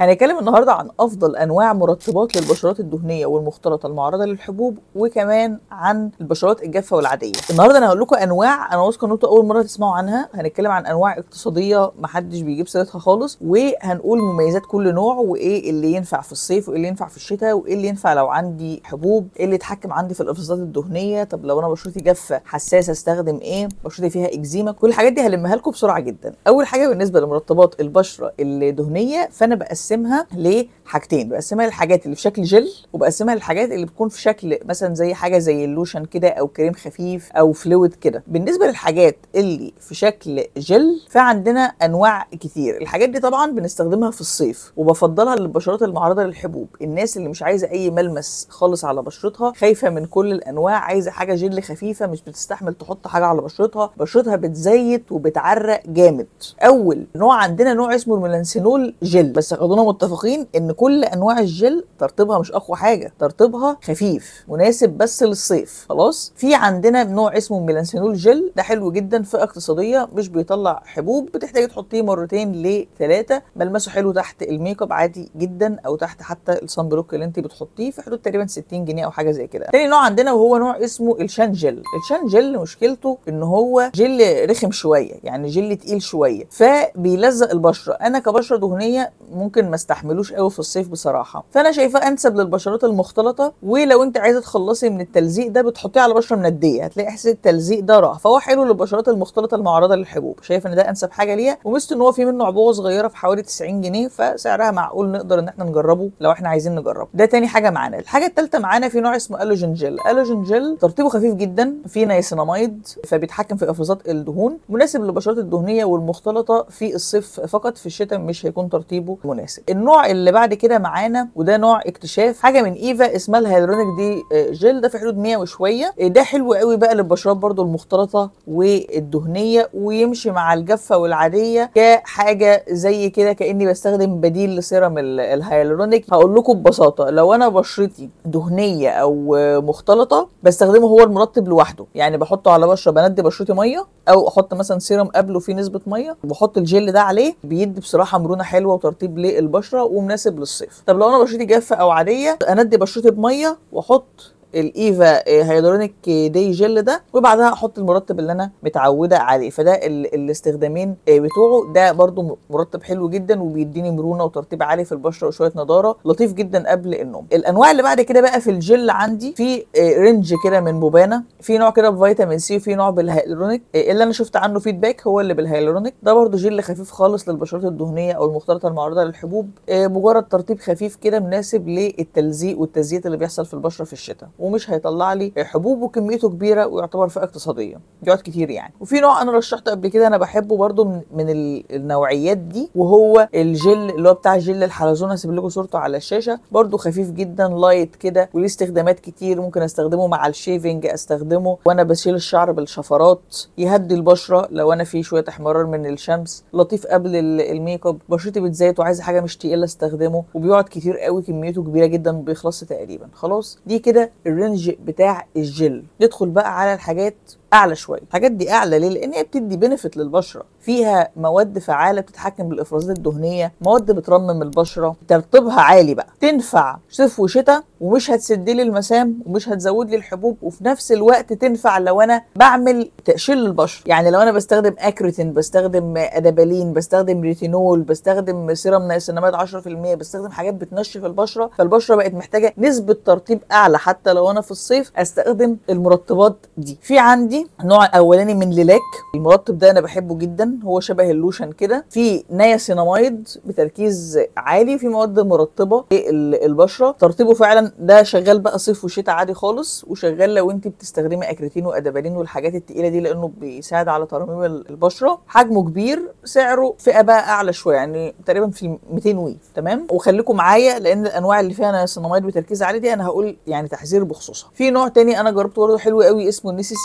هنتكلم النهارده عن افضل انواع مرطبات للبشرات الدهنيه والمختلطه المعرضه للحبوب وكمان عن البشرات الجافه والعاديه النهارده انا هقول لكم انواع انا واثقه ان انتوا اول مره تسمعوا عنها هنتكلم عن انواع اقتصاديه محدش بيجيب سيرتها خالص وهنقول مميزات كل نوع وايه اللي ينفع في الصيف وايه اللي ينفع في الشتاء وايه اللي ينفع لو عندي حبوب ايه اللي يتحكم عندي في الافرازات الدهنيه طب لو انا بشرتي جافه حساسه استخدم ايه بشرتي فيها اكزيما كل الحاجات دي هلمها لكم بسرعه جدا اول حاجه بالنسبه لمرطبات البشره الدهنيه فانا بقسمها لحاجتين بقسمها للحاجات اللي في شكل جل وبقسمها للحاجات اللي بتكون في شكل مثلا زي حاجه زي اللوشن كده او كريم خفيف او فلويد كده بالنسبه للحاجات اللي في شكل جل فعندنا انواع كتير الحاجات دي طبعا بنستخدمها في الصيف وبفضلها للبشرات المعرضه للحبوب الناس اللي مش عايزه اي ملمس خالص على بشرتها خايفه من كل الانواع عايزه حاجه جل خفيفه مش بتستحمل تحط حاجه على بشرتها بشرتها بتزيت وبتعرق جامد اول نوع عندنا نوع اسمه الميلانسينول جل بس خلونا متفقين ان كل انواع الجل ترطيبها مش اقوى حاجه ترطيبها خفيف مناسب بس للصيف خلاص في عندنا نوع اسمه ميلانسينول جل ده حلو جدا فئه اقتصاديه مش بيطلع حبوب بتحتاجي تحطيه مرتين لثلاثه ملمسه حلو تحت الميك اب عادي جدا او تحت حتى الصن بلوك اللي انت بتحطيه في حدود تقريبا 60 جنيه او حاجه زي كده تاني نوع عندنا وهو نوع اسمه الشان جل الشان جل مشكلته ان هو جل رخم شويه يعني جل تقيل شويه فبيلزق البشره انا كبشره دهنيه ممكن ما استحملوش قوي في الصيف بصراحه فانا شايفاه انسب للبشرات المختلطه ولو انت عايزه تخلصي من التلزيق ده بتحطيه على بشره منديه هتلاقي احساس التلزيق ده راح فهو حلو للبشرات المختلطه المعرضه للحبوب شايف ان ده انسب حاجه ليها وميزته ان هو في منه عبوه صغيره في حوالي 90 جنيه فسعرها معقول نقدر ان احنا نجربه لو احنا عايزين نجربه ده تاني حاجه معانا الحاجه الثالثه معانا في نوع اسمه الوجين جل الوجين جل ترطيبه خفيف جدا فيه نياسيناميد فبيتحكم في افرازات الدهون مناسب للبشرات الدهنيه والمختلطه في الصيف فقط في الشتاء مش هيكون ترطيبه مناسب النوع اللي بعد كده معانا وده نوع اكتشاف حاجه من ايفا اسمها الهيالورونيك دي جل ده في حدود 100 وشويه ده حلو قوي بقى للبشرات برضو المختلطه والدهنيه ويمشي مع الجافه والعاديه كحاجه زي كده كاني بستخدم بديل لسيرم الهيالورونيك هقول لكم ببساطه لو انا بشرتي دهنيه او مختلطه بستخدمه هو المرطب لوحده يعني بحطه على بشره بندي بشرتي ميه او احط مثلا سيرم قبله فيه نسبه ميه وبحط الجل ده عليه بيدي بصراحه مرونه حلوه وترطيب للبشره ومناسب للصيف طب لو انا بشرتي جافه او عاديه اندي بشرتي بميه واحط الايفا هيدرونيك دي جل ده وبعدها احط المرطب اللي انا متعوده عليه فده ال الاستخدامين بتوعه ده برده مرطب حلو جدا وبيديني مرونه وترطيب عالي في البشره وشويه نضاره لطيف جدا قبل النوم الانواع اللي بعد كده بقى في الجل عندي في رينج كده من بوبانا في نوع كده بفيتامين سي وفي نوع بالهيالورونيك اللي انا شفت عنه فيدباك هو اللي بالهيالورونيك ده برده جل خفيف خالص للبشرات الدهنيه او المختلطه المعرضه للحبوب مجرد ترطيب خفيف كده مناسب للتلزيق والتزييت اللي بيحصل في البشره في الشتاء ومش هيطلع لي حبوب وكميته كبيره ويعتبر فئه اقتصاديه بيقعد كتير يعني وفي نوع انا رشحته قبل كده انا بحبه برده من, من النوعيات دي وهو الجل اللي هو بتاع جل الحلزون هسيب لكم صورته على الشاشه برده خفيف جدا لايت كده وليه استخدامات كتير ممكن استخدمه مع الشيفنج استخدمه وانا بشيل الشعر بالشفرات يهدي البشره لو انا في شويه احمرار من الشمس لطيف قبل الميك اب بشرتي بتزيت وعايزه حاجه مش تقيله استخدمه وبيقعد كتير قوي كميته كبيره جدا ما بيخلصش تقريبا خلاص دي كده الرينج بتاع الجل ندخل بقى على الحاجات اعلى شويه الحاجات دي اعلى ليه لان هي بتدي بنفيت للبشره فيها مواد فعاله بتتحكم بالافرازات الدهنيه مواد بترمم البشره ترطيبها عالي بقى تنفع صيف وشتاء ومش هتسد لي المسام ومش هتزود لي الحبوب وفي نفس الوقت تنفع لو انا بعمل تقشير للبشره يعني لو انا بستخدم اكريتين بستخدم ادابالين بستخدم ريتينول بستخدم سيرم نياسيناميد 10% بستخدم حاجات بتنشف البشره فالبشره بقت محتاجه نسبه ترطيب اعلى حتى لو انا في الصيف استخدم المرطبات دي في عندي نوع اولاني من ليلاك المرطب ده انا بحبه جدا هو شبه اللوشن كده في نياسيناميد بتركيز عالي في مواد مرطبه للبشره ترطيبه فعلا ده شغال بقى صيف وشتاء عادي خالص وشغال لو انت بتستخدمي اكريتين وادابالين والحاجات التقيله دي لانه بيساعد على ترميم البشره حجمه كبير سعره فئه بقى اعلى شويه يعني تقريبا في 200 وي تمام وخليكم معايا لان الانواع اللي فيها نياسيناميد بتركيز عالي دي انا هقول يعني تحذير بخصوصها في نوع تاني انا جربته برضه حلو قوي اسمه نيسيسي نيسيسي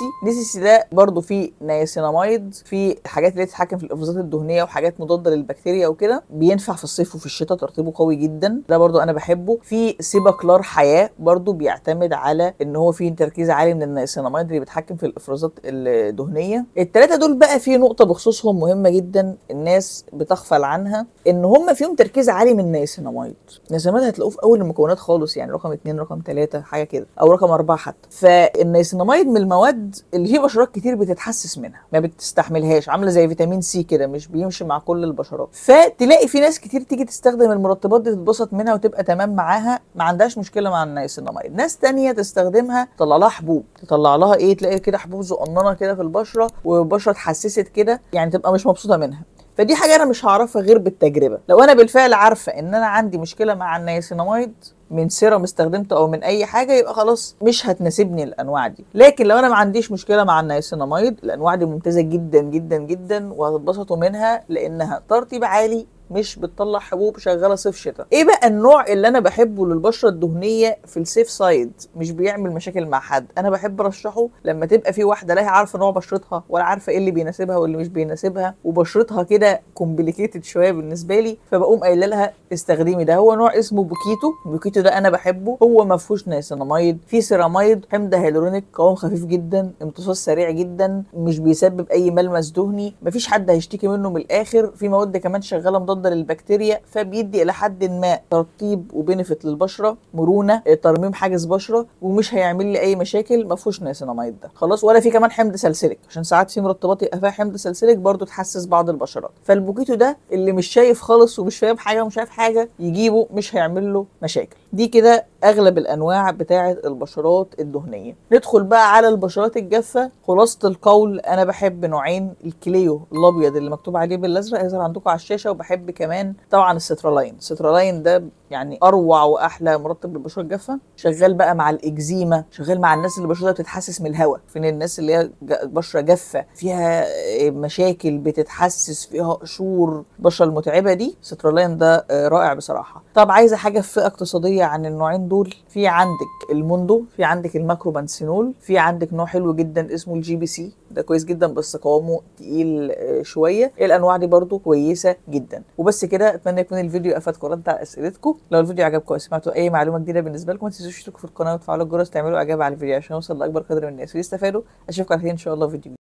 سي ده برضو فيه نياسيناميد في حاجات اللي تتحكم في الافرازات الدهنيه وحاجات مضاده للبكتيريا وكده بينفع في الصيف وفي الشتاء ترطيبه قوي جدا ده برضو انا بحبه في سيباكلار حياه برضو بيعتمد على ان هو فيه تركيز عالي من النياسيناميد اللي بيتحكم في الافرازات الدهنيه الثلاثه دول بقى في نقطه بخصوصهم مهمه جدا الناس بتغفل عنها ان هم فيهم تركيز عالي من النياسيناميد النياسيناميد هتلاقوه في اول المكونات خالص يعني رقم اثنين رقم ثلاثة حاجه كده او رقم أربعة حتى فالنياسيناميد من المواد اللي فيه بشرات كتير بتتحسس منها ما بتستحملهاش عامله زي فيتامين سي كده مش بيمشي مع كل البشرات فتلاقي في ناس كتير تيجي تستخدم المرطبات دي تتبسط منها وتبقى تمام معاها ما عندهاش مشكله مع النياسيناميد ناس تانية تستخدمها تطلع لها حبوب تطلع لها ايه تلاقي كده حبوب صغننه كده في البشره والبشره اتحسست كده يعني تبقى مش مبسوطه منها فدي حاجه انا مش هعرفها غير بالتجربه لو انا بالفعل عارفه ان انا عندي مشكله مع النياسيناميد من سيرم استخدمته او من اي حاجه يبقى خلاص مش هتناسبني الانواع دي لكن لو انا ما عنديش مشكله مع النياسيناميد الانواع دي ممتازه جدا جدا جدا وهتتبسطوا منها لانها ترطيب عالي مش بتطلع حبوب شغاله صيف شتاء ايه بقى النوع اللي انا بحبه للبشره الدهنيه في السيف سايد مش بيعمل مشاكل مع حد انا بحب ارشحه لما تبقى في واحده لا هي عارفه نوع بشرتها ولا عارفه ايه اللي بيناسبها واللي مش بيناسبها وبشرتها كده كومبليكيتد شويه بالنسبه لي فبقوم قايله لها استخدمي ده هو نوع اسمه بوكيتو بوكيتو ده انا بحبه هو ما فيهوش نياسيناميد في سيراميد حمض هيلورونيك قوام خفيف جدا امتصاص سريع جدا مش بيسبب اي ملمس دهني مفيش حد هيشتكي منه من الاخر في مواد كمان شغاله مضاده للبكتيريا فبيدي الى حد ما ترطيب وبنفت للبشره مرونه ترميم حاجز بشره ومش هيعمل لي اي مشاكل ما فيهوش نياسيناميد ده خلاص ولا في كمان حمض سلسلك عشان ساعات في مرطبات يبقى فيها حمض سلسلك برضو تحسس بعض البشرات فالبوكيتو ده اللي مش شايف خالص ومش فاهم حاجه ومش عارف حاجه يجيبه مش هيعمل له مشاكل دي كده اغلب الانواع بتاعه البشرات الدهنيه ندخل بقى على البشرات الجافه خلاصه القول انا بحب نوعين الكليو الابيض اللي مكتوب عليه بالازرق يظهر عندكم على الشاشه وبحب كمان طبعا السترالاين السترالاين ده يعني اروع واحلى مرطب للبشره الجافه شغال بقى مع الاكزيما شغال مع الناس اللي بشرتها بتتحسس من الهواء فين الناس اللي هي بشره جافه فيها مشاكل بتتحسس فيها قشور البشره المتعبه دي سترالاين ده رائع بصراحه طب عايزه حاجه في فئه اقتصاديه عن النوعين دول في عندك الموندو في عندك الماكروبانسينول في عندك نوع حلو جدا اسمه الجي بي سي ده كويس جدا بس قوامه تقيل شويه الانواع دي برضو كويسه جدا وبس كده اتمنى يكون الفيديو افادكم ورد على اسئلتكم لو الفيديو عجبكم وسمعتوا اي معلومه جديده بالنسبه لكم ما تنسوش تشتركوا في القناه وتفعلوا الجرس تعملوا اعجاب على الفيديو عشان يوصل لاكبر قدر من الناس ويستفادوا اشوفكم على خير ان شاء الله في فيديو